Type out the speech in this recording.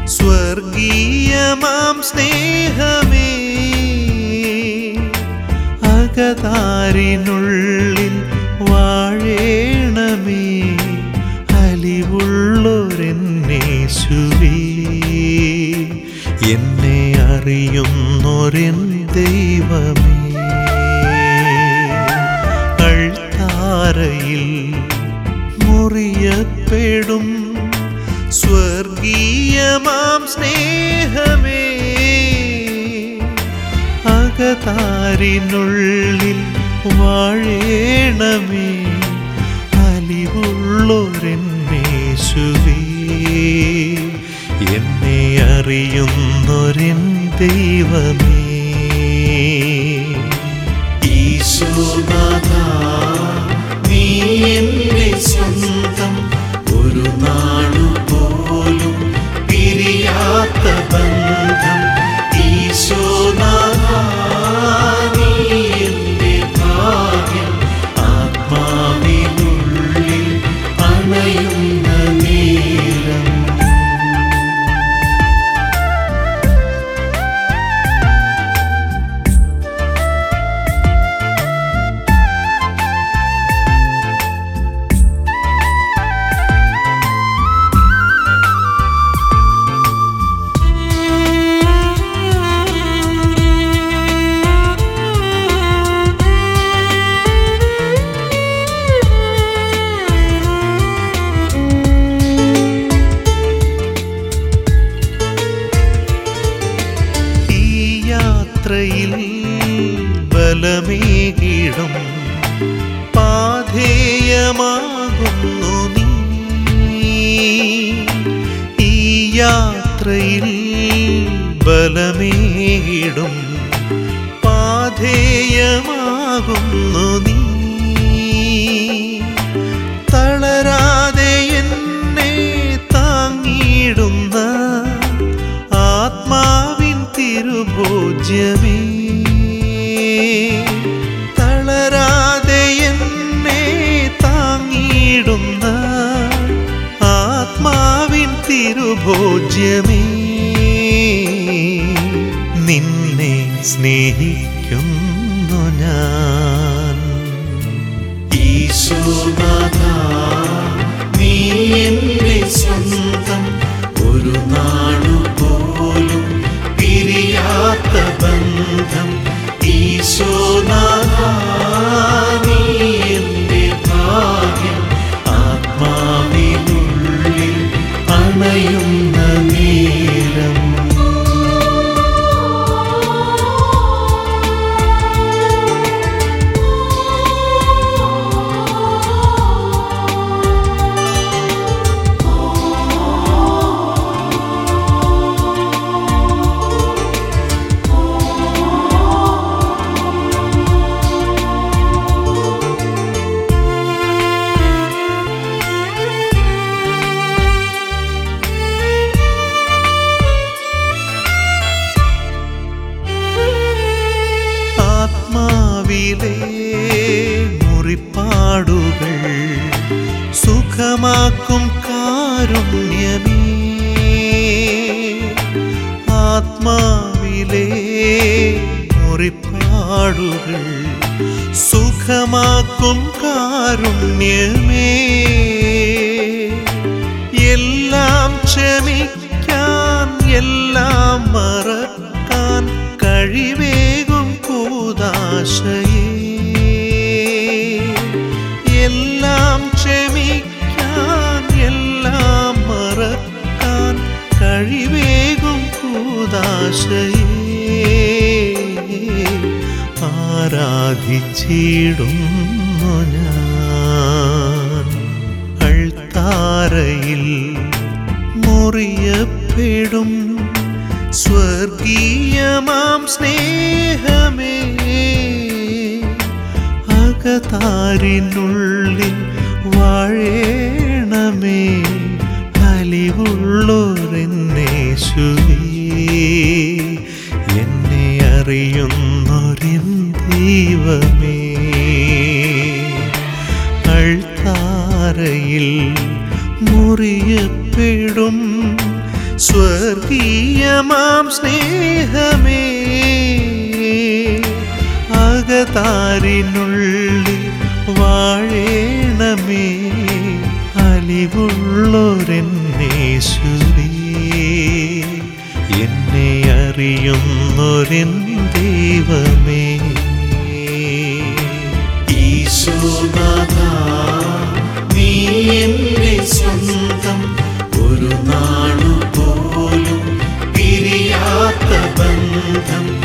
സ്വർഗീയമാം സ്നേഹമേ അകതാരിനുള്ളിൽ വാഴേണമേ അലിവുള്ളൊരെന്നേശുവേ എന്നെ അറിയുന്നൊരെൻ ദൈവമേ അൾത്താരയിൽ മുറിയപ്പെടും സ്വർഗീയമാം സ്നേഹമേ അകതാരിനുള്ളിൽ വാഴേണമേ അലിവുള്ളൊരെന്നേശുവേ എന്നെ അറിയുന്നൊരെൻ ദൈവമേ ഈശോനാഥ നീ എന്റെ സ്വന്തം ഒരു നാളു പോലും പിരിയാത്ത ബന്ധം ഈശോനാഥ നീ എന്റെ ഭാഗ്യം ആത്മാവിനുള്ളിൽ അണയുന്ന നേരം ഈ യാത്രയിൽ ബലമേകിടും പാധേയമാകുന്നു നീ ഈ യാത്രയിൽ ബലമേകിടും പാധേയമാകുന്നു നീ തളരാതെ എന്നെ താങ്ങിയിടുന്ന ആത്മാവിൻ തിരുഭോജ്യമേ തളരാതെ എന്നെ താങ്ങിയിടുന്ന ആത്മാവിൻ തിരുഭോജ്യമേ നിന്നെ സ്നേഹിക്കുന്നു ഞാൻ ഈശോനാഥ നീ എന്റെ സ്വന്തം ഒരു നാളു പോലും പിരിയാത്ത ബന്ധം ഈശോനാഥ നീ എന്റെ ഭാഗ്യം ആത്മാവിനുള്ളിൽ അണയുന്ന നേരം ആത്മാവിലെ മുറിപ്പാടുകൾ സുഖമാക്കും കാരുണ്യമേ ആത്മാവിലെ മുറിപ്പാടുകൾ സുഖമാക്കും കാരുണ്യമേ എല്ലാം ക്ഷമിക്കാൻ എല്ലാം മറക്കാൻ കഴിവേകും കൂതാശയേ എല്ലാം ക്ഷമിക്കാൻ എല്ലാം മറക്കാൻ കഴിവേകും കൂതാശയേ ആരാധിച്ചിടുന്നു ഞാൻ അൾത്താരയിൽ മുറിയപ്പെടും സ്വർഗീയമാം സ്നേഹമേ അകതാരിനുള്ളിൽ വാഴേണമേ അലിവുള്ളോരെന്നേശുവേ എന്നെ അറിയുന്നൊരെൻ ദൈവമേ അൾത്താരയിൽ മുറിയപ്പെടും സ്വർഗീയമാം സ്നേഹമേ അകതാരിനുള്ളിൽ വാഴേണമേ അലിവുള്ളൊരെന്നേശുവേ എന്നെ അറിയുന്നൊരെൻ ദൈവമേ ഈശോനാഥ നീ എന്റെ സ്വന്തം ഒരു നാളു പോലും പിരിയാത്ത ബന്ധം